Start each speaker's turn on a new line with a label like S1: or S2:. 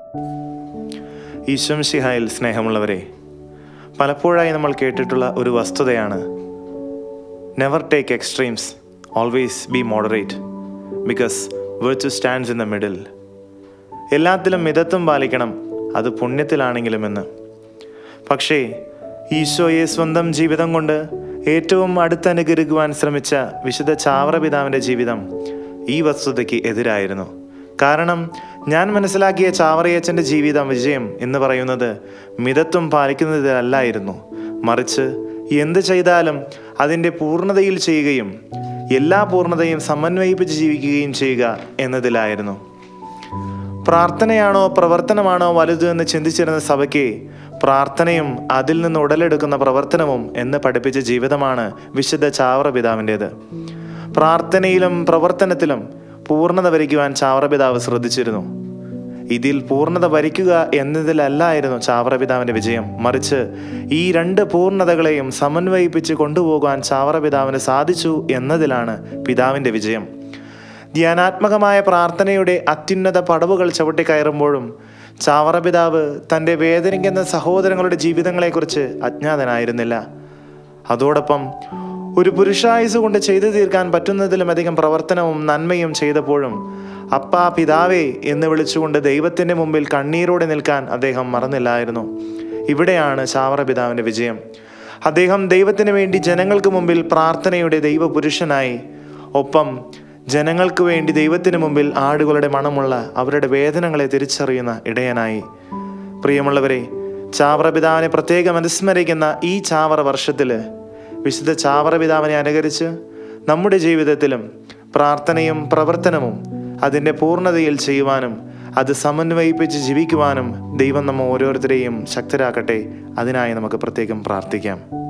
S1: ഈശ്വംഷിഹായിൽ സ്നേഹമുള്ളവരെ പലപ്പോഴായി നമ്മൾ കേട്ടിട്ടുള്ള ഒരു വസ്തുതയാണ് never take extremes always be moderate because virtue stands in the middle എല്ലാത്തിലും മിതത്വം പാലിക്കണം അത് പുണ്യത്തിലാണെങ്കിലും എന്ന് പക്ഷേ ഈശോയെ സ്വന്തം ജീവിതം കൊണ്ട് ഏറ്റവും അടുത്തനുകരിക്കുവാൻ ശ്രമിച്ച വിശുദ്ധ ചാവറ പിതാവിൻ്റെ ജീവിതം ഈ വസ്തുതയ്ക്ക് എതിരായിരുന്നു കാരണം ഞാൻ മനസ്സിലാക്കിയ ചാവറയച്ചൻ്റെ ജീവിതം വിജയം എന്ന് പറയുന്നത് മിതത്വം പാലിക്കുന്നതിലല്ലായിരുന്നു മറിച്ച് എന്ത് ചെയ്താലും അതിൻ്റെ പൂർണ്ണതയിൽ ചെയ്യുകയും എല്ലാ പൂർണ്ണതയും സമന്വയിപ്പിച്ച് ജീവിക്കുകയും ചെയ്യുക എന്നതിലായിരുന്നു പ്രാർത്ഥനയാണോ പ്രവർത്തനമാണോ വലുത് എന്ന് ചിന്തിച്ചിരുന്ന സഭയ്ക്ക് പ്രാർത്ഥനയും അതിൽ നിന്ന് ഉടലെടുക്കുന്ന പ്രവർത്തനവും എന്ന് പഠിപ്പിച്ച ജീവിതമാണ് വിശുദ്ധ ചാവറ പിതാവിൻ്റേത് പ്രാർത്ഥനയിലും പ്രവർത്തനത്തിലും പൂർണ്ണത വരിക്കുവാൻ ചാവറ പിതാവ് ശ്രദ്ധിച്ചിരുന്നു ഇതിൽ പൂർണ്ണത വരിക്കുക എന്നതിലല്ലായിരുന്നു ചാവറ പിതാവിൻ്റെ വിജയം മറിച്ച് ഈ രണ്ട് പൂർണ്ണതകളെയും സമന്വയിപ്പിച്ച് കൊണ്ടുപോകാൻ ചാവറ പിതാവിന് സാധിച്ചു എന്നതിലാണ് പിതാവിൻ്റെ വിജയം ധ്യാനാത്മകമായ പ്രാർത്ഥനയുടെ അത്യുന്നത പടവുകൾ ചവിട്ടിക്കയറുമ്പോഴും ചാവറ പിതാവ് തൻ്റെ വേദനിക്കുന്ന സഹോദരങ്ങളുടെ ജീവിതങ്ങളെക്കുറിച്ച് അജ്ഞാതനായിരുന്നില്ല അതോടൊപ്പം ഒരു പുരുഷായുസ് കൊണ്ട് ചെയ്തു തീർക്കാൻ പറ്റുന്നതിലുമധികം പ്രവർത്തനവും നന്മയും ചെയ്തപ്പോഴും അപ്പാ പിതാവേ എന്ന് വിളിച്ചുകൊണ്ട് ദൈവത്തിൻ്റെ മുമ്പിൽ കണ്ണീരോടെ നിൽക്കാൻ അദ്ദേഹം മറന്നില്ലായിരുന്നു ഇവിടെയാണ് ചാവറ പിതാവിൻ്റെ വിജയം അദ്ദേഹം ദൈവത്തിന് വേണ്ടി ജനങ്ങൾക്ക് മുമ്പിൽ പ്രാർത്ഥനയുടെ ദൈവപുരുഷനായി ഒപ്പം ജനങ്ങൾക്ക് വേണ്ടി ദൈവത്തിന് മുമ്പിൽ ആടുകളുടെ മണമുള്ള അവരുടെ വേദനകളെ തിരിച്ചറിയുന്ന ഇടയനായി പ്രിയമുള്ളവരെ ചാവറ പിതാവിനെ പ്രത്യേകം അനുസ്മരിക്കുന്ന ഈ ചാവറ വർഷത്തിൽ വിശുദ്ധ ചാവറ പിതാവിനെ അനുകരിച്ച് നമ്മുടെ ജീവിതത്തിലും പ്രാർത്ഥനയും പ്രവർത്തനവും അതിൻ്റെ പൂർണ്ണതയിൽ ചെയ്യുവാനും അത് സമന്വയിപ്പിച്ച് ജീവിക്കുവാനും ദൈവം നമ്മ ഓരോരുത്തരെയും ശക്തരാക്കട്ടെ അതിനായി നമുക്ക് പ്രത്യേകം പ്രാർത്ഥിക്കാം